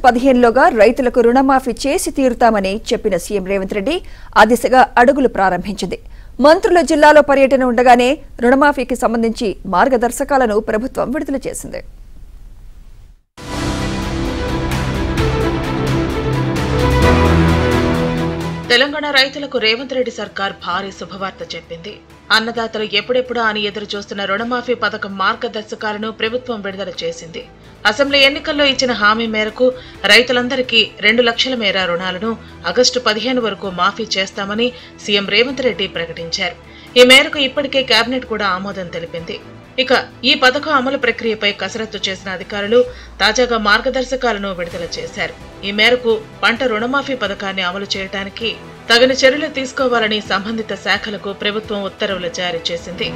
పదిహేనులోగా రైతులకు రుణమాఫీ చేసి తీరుతామని చెప్పిన సీఎం రేవంత్ రెడ్డి ఆ దిశగా అడుగులు ప్రారంభించింది మంత్రుల జిల్లాలో పర్యటన ఉండగానే రుణమాఫీకి సంబంధించి మార్గదర్శకాలను ప్రభుత్వం విడుదల చేసింది తెలంగాణ రైతులకు రేవంత్ రెడ్డి సర్కార్ భారీ శుభవార్త చెప్పింది అన్నదాతలు ఎప్పుడెప్పుడా అని ఎదురు చూస్తున్న రుణమాఫీ పథకం మార్గదర్శకాలను ప్రభుత్వం విడుదల చేసింది అసెంబ్లీ ఎన్నికల్లో ఇచ్చిన హామీ మేరకు రైతులందరికీ రెండు లక్షల మేర రుణాలను ఆగస్టు పదిహేను వరకు మాఫీ చేస్తామని సీఎం రేవంత్ రెడ్డి ప్రకటించారు ఈ మేరకు ఇప్పటికే కేబినెట్ కూడా ఆమోదం తెలిపింది ఇక ఈ పథకం అమలు ప్రక్రియపై కసరత్తు చేసిన అధికారులు తాజాగా మార్గదర్శకాలను విడుదల చేశారు ఈ మేరకు పంట రుణమాఫీ పథకాన్ని అమలు చేయడానికి తగిన చర్యలు తీసుకోవాలని సంబంధిత శాఖలకు ప్రభుత్వం ఉత్తర్వులు జారీ చేసింది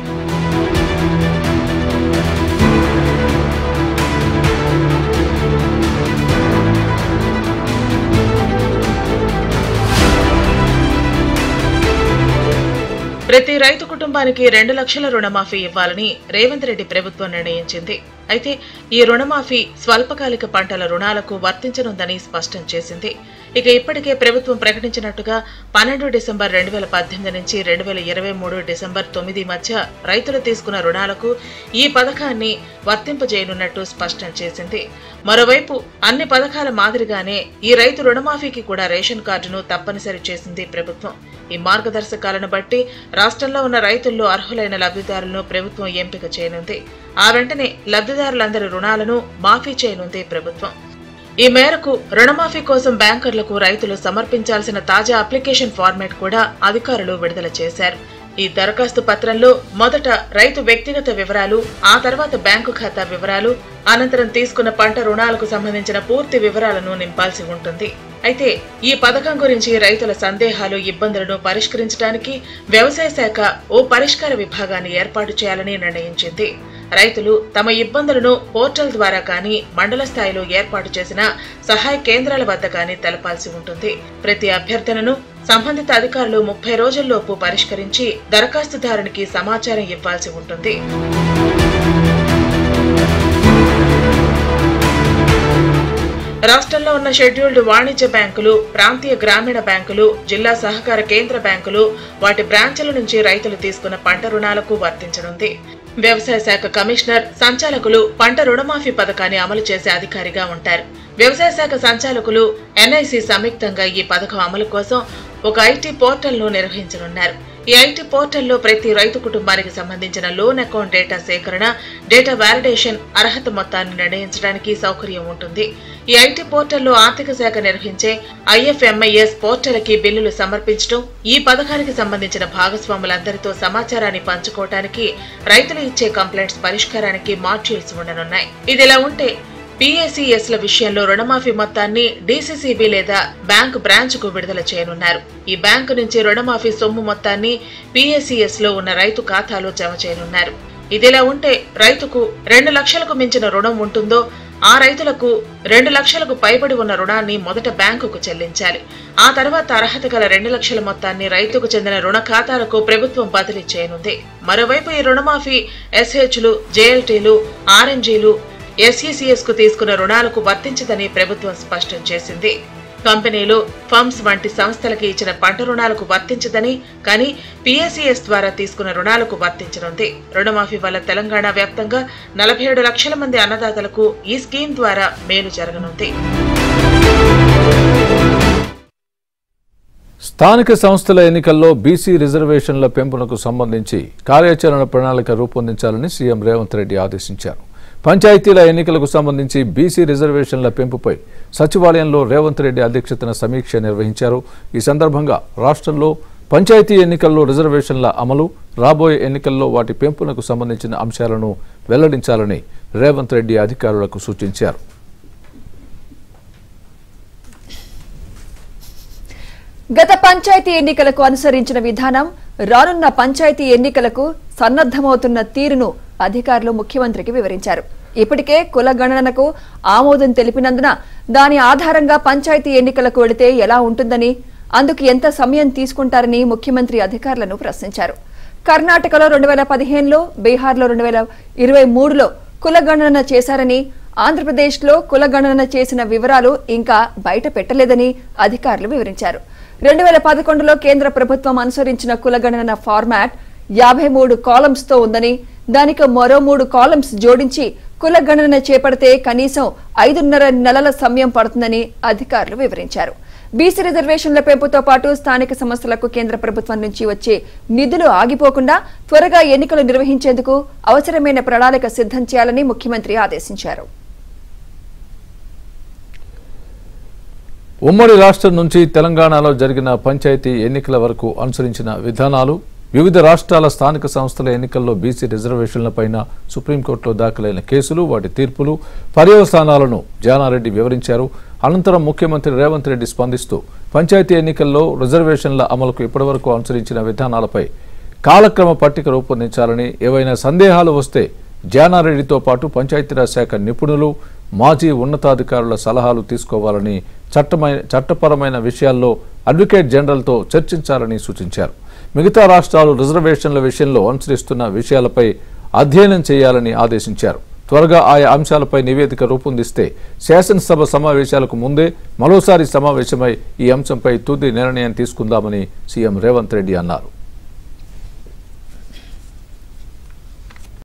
ప్రతి రైతు కుటుంబానికి రెండు లక్షల రుణమాఫీ ఇవ్వాలని రేవంత్ రెడ్డి ప్రభుత్వం నిర్ణయించింది అయితే ఈ రుణమాఫీ స్వల్పకాలిక పంటల రుణాలకు వర్తించనుందని స్పష్టం చేసింది ఇక ఇప్పటికే ప్రభుత్వం ప్రకటించినట్టుగా పన్నెండు డిసెంబర్ రెండు వేల పద్దెనిమిది నుంచి రెండు వేల ఇరవై మూడు డిసెంబర్ తొమ్మిది మధ్య రైతులు తీసుకున్న రుణాలకు ఈ పథకాన్ని వర్తింపజేయనున్నట్టు స్పష్టం చేసింది మరోవైపు అన్ని పథకాల మాదిరిగానే ఈ రైతు రుణమాఫీకి కూడా రేషన్ కార్డును తప్పనిసరి చేసింది ప్రభుత్వం ఈ మార్గదర్శకాలను బట్టి రాష్ట్రంలో ఉన్న రైతుల్లో అర్హులైన లబ్ధిదారులను ప్రభుత్వం ఎంపిక చేయనుంది ఆ వెంటనే లబ్ధిదారులందరి రుణాలను మాఫీ చేయనుంది ప్రభుత్వం ఈ మేరకు రుణమాఫీ కోసం బ్యాంకర్లకు రైతులు సమర్పించాల్సిన తాజా అప్లికేషన్ ఫార్మాట్ కూడా అధికారులు విడుదల చేశారు ఈ దరఖాస్తు పత్రంలో మొదట రైతు వ్యక్తిగత వివరాలు ఆ తర్వాత బ్యాంకు ఖాతా వివరాలు అనంతరం తీసుకున్న పంట రుణాలకు సంబంధించిన పూర్తి వివరాలను నింపాల్సి ఉంటుంది అయితే ఈ పథకం గురించి రైతుల సందేహాలు ఇబ్బందులను పరిష్కరించడానికి వ్యవసాయ శాఖ ఓ పరిష్కార విభాగాన్ని ఏర్పాటు చేయాలని నిర్ణయించింది రైతులు తమ ఇబ్బందులను పోర్టల్ ద్వారా కానీ మండల స్థాయిలో ఏర్పాటు చేసిన సహాయ కేంద్రాల వద్ద కానీ తెలపాల్సి ఉంటుంది ప్రతి అభ్యర్థనను సంబంధిత అధికారులు ముప్పై రోజుల్లోపు పరిష్కరించి దరఖాస్తుదారునికి సమాచారం ఇవ్వాల్సి ఉంటుంది రాష్ట్రంలో ఉన్న షెడ్యూల్డ్ వాణిజ్య బ్యాంకులు ప్రాంతీయ గ్రామీణ బ్యాంకులు జిల్లా సహకార కేంద్ర బ్యాంకులు వాటి బ్రాంచ్ల నుంచి రైతులు తీసుకున్న పంట రుణాలకు వర్తించనుంది వ్యవసాయ శాఖ కమిషనర్ సంచాలకులు పంట రుణమాఫీ పథకాన్ని అమలు చేసే అధికారిగా ఉంటారు వ్యవసాయ శాఖ సంచాలకులు ఎన్ఐసి సంయుక్తంగా ఈ పథకం అమలు కోసం ఒక ఐటీ పోర్టల్ ను నిర్వహించనున్నారు ఈ ఐటీ పోర్టల్లో ప్రతి రైతు కుటుంబానికి సంబంధించిన లోన్ అకౌంట్ డేటా సేకరణ డేటా వాలిడేషన్ అర్హత మొత్తాన్ని నిర్ణయించడానికి సౌకర్యం ఉంటుంది ఈ ఐటీ పోర్టల్లో ఆర్థిక శాఖ నిర్వహించే ఐఎఫ్ఎంఐఎస్ పోర్టల్కి బిల్లులు సమర్పించడం ఈ పథకానికి సంబంధించిన భాగస్వాములందరితో సమాచారాన్ని పంచుకోవటానికి రైతులు ఇచ్చే కంప్లైంట్స్ పరిష్కారానికి మాడ్యూల్స్ ఉండనున్నాయి ఇదిలా ఉంటే పిఎస్సిఎస్ ల విషయంలో రుణమాఫీ మొత్తాన్ని డీసీసీబీ లేదా బ్యాంకు బ్రాంచ్ కు విడుదల చేయనున్నారు ఈ బ్యాంకు నుంచి రుణమాఫీ సొమ్ము మొత్తాన్ని పిఎస్సిఎస్ లో ఉన్న రైతు ఖాతాలో జమ చేయనున్నారు ఇదిలా ఉంటే రైతుకు రెండు లక్షలకు మించిన రుణం ఉంటుందో ఆ రైతులకు రెండు లక్షలకు పైబడి ఉన్న రుణాన్ని మొదట బ్యాంకుకు చెల్లించాలి ఆ తర్వాత అర్హత గల రెండు లక్షల మొత్తాన్ని రైతుకు చెందిన రుణ ఖాతాలకు ప్రభుత్వం బదిలీ చేయనుంది మరోవైపు ఈ రుణమాఫీ ఎస్హెచ్లు జేఎల్టీలు ఆర్ఎంజీలు ఎస్ఈసీఎస్ కు తీసుకున్న రుణాలకు వర్తించదని ప్రభుత్వం స్పష్టం చేసింది కంపెనీలు ఫర్మ్స్ వంటి సంస్థలకి ఇచ్చిన పంట రుణాలకు వర్తించదని కానీ పిఎస్ఈఎస్ ద్వారా తీసుకున్న రుణాలకు వర్తించనుంది రుణమాఫీ వల్ల తెలంగాణ వ్యాప్తంగా నలభై ఏడు లక్షల మంది అన్నదాతలకు ఈ స్కీమ్ ద్వారా మేలు జరగనుంది స్థానిక సంస్థల ఎన్నికల్లో బీసీ రిజర్వేషన్ల పెంపునకు సంబంధించి కార్యాచరణ ప్రణాళిక రూపొందించాలని సీఎం రేవంత్ రెడ్డి ఆదేశించారు పంచాయతీల ఎన్నికలకు సంబంధించి బీసీ రిజర్వేషన్ల పెంపుపై సచివాలయంలో రేవంత్ రెడ్డి అధ్యక్షతన సమీక్ష నిర్వహించారు ఈ సందర్భంగా రాష్ట్రంలో పంచాయతీ ఎన్నికల్లో రిజర్వేషన్ల అమలు రాబోయే ఎన్నికల్లో వాటి పెంపునకు సంబంధించిన అంశాలను వెల్లడించాలని రేవంత్ రెడ్డి అధికారులకు సూచించారు గత పంచాయతీ ఎన్నికలకు అనుసరించిన విధానం రానున్న పంచాయతీ ఎన్నికలకు సన్నద్దమవుతున్న తీరును అధికారులు ముఖ్యమంత్రికి వివరించారు ఇప్పటికే కుల గణనకు ఆమోదం తెలిపినందున దాని ఆధారంగా పంచాయతీ ఎన్నికలకు వెళితే ఎలా ఉంటుందని అందుకు ఎంత సమయం తీసుకుంటారని ముఖ్యమంత్రి అధికారులను ప్రశ్నించారు కర్ణాటకలో రెండు వేల పదిహేనులో బీహార్లో రెండు వేల ఇరవై మూడులో కుల గణన చేశారని ఆంధ్రప్రదేశ్లో కులగణన చేసిన వివరాలు ఇంకా బయట పెట్టలేదని అధికారులు వివరించారు రెండు వేల పదకొండులో కేంద్ర ప్రభుత్వం అనుసరించిన కులగణన ఫార్మాట్ యాభై మూడు కాలమ్స్ తో ఉందని దానికి మరో మూడు కాలమ్స్ జోడించి కులగణన చేపడితే కనీసం ఐదున్నర నెలల సమయం పడుతుందని అధికారులు వివరించారు బీసీ రిజర్వేషన్ల పెంపుతో పాటు స్థానిక సంస్థలకు కేంద్ర ప్రభుత్వం నుంచి వచ్చే నిధులు ఆగిపోకుండా త్వరగా ఎన్నికలు నిర్వహించేందుకు అవసరమైన ప్రణాళిక సిద్ధం చేయాలని ముఖ్యమంత్రి ఆదేశించారు ఉమ్మడి రాష్ట్రం నుంచి తెలంగాణలో జరిగిన పంచాయతీ ఎన్నికల వరకు అనుసరించిన విధానాలు వివిధ రాష్ట్రాల స్థానిక సంస్థల ఎన్నికల్లో బీసీ రిజర్వేషన్లపైన సుప్రీంకోర్టులో దాఖలైన కేసులు వాటి తీర్పులు పర్యవసానాలను జానారెడ్డి వివరించారు అనంతరం ముఖ్యమంత్రి రేవంత్ రెడ్డి స్పందిస్తూ పంచాయతీ ఎన్నికల్లో రిజర్వేషన్ల అమలుకు ఇప్పటివరకు అనుసరించిన విధానాలపై కాలక్రమ పట్టిక రూపొందించాలని ఏవైనా సందేహాలు వస్తే జానారెడ్డితో పాటు పంచాయతీరాజ్ శాఖ నిపుణులు మాజీ ఉన్నతాధికారుల సలహాలు తీసుకోవాలని చట్టమైన చట్టపరమైన విషయాల్లో అడ్వకేట్ జనరల్తో చర్చించాలని సూచించారు మిగతా రాష్ట్రాలు రిజర్వేషన్ల విషయంలో అనుసరిస్తున్న విషయాలపై అధ్యయనం చేయాలని ఆదేశించారు త్వరగా ఆయా అంశాలపై నివేదిక రూపొందిస్తే శాసనసభ సమావేశాలకు ముందే మరోసారి సమావేశమై ఈ అంశంపై తుది నిర్ణయం తీసుకుందామని సీఎం రేవంత్ రెడ్డి అన్నారు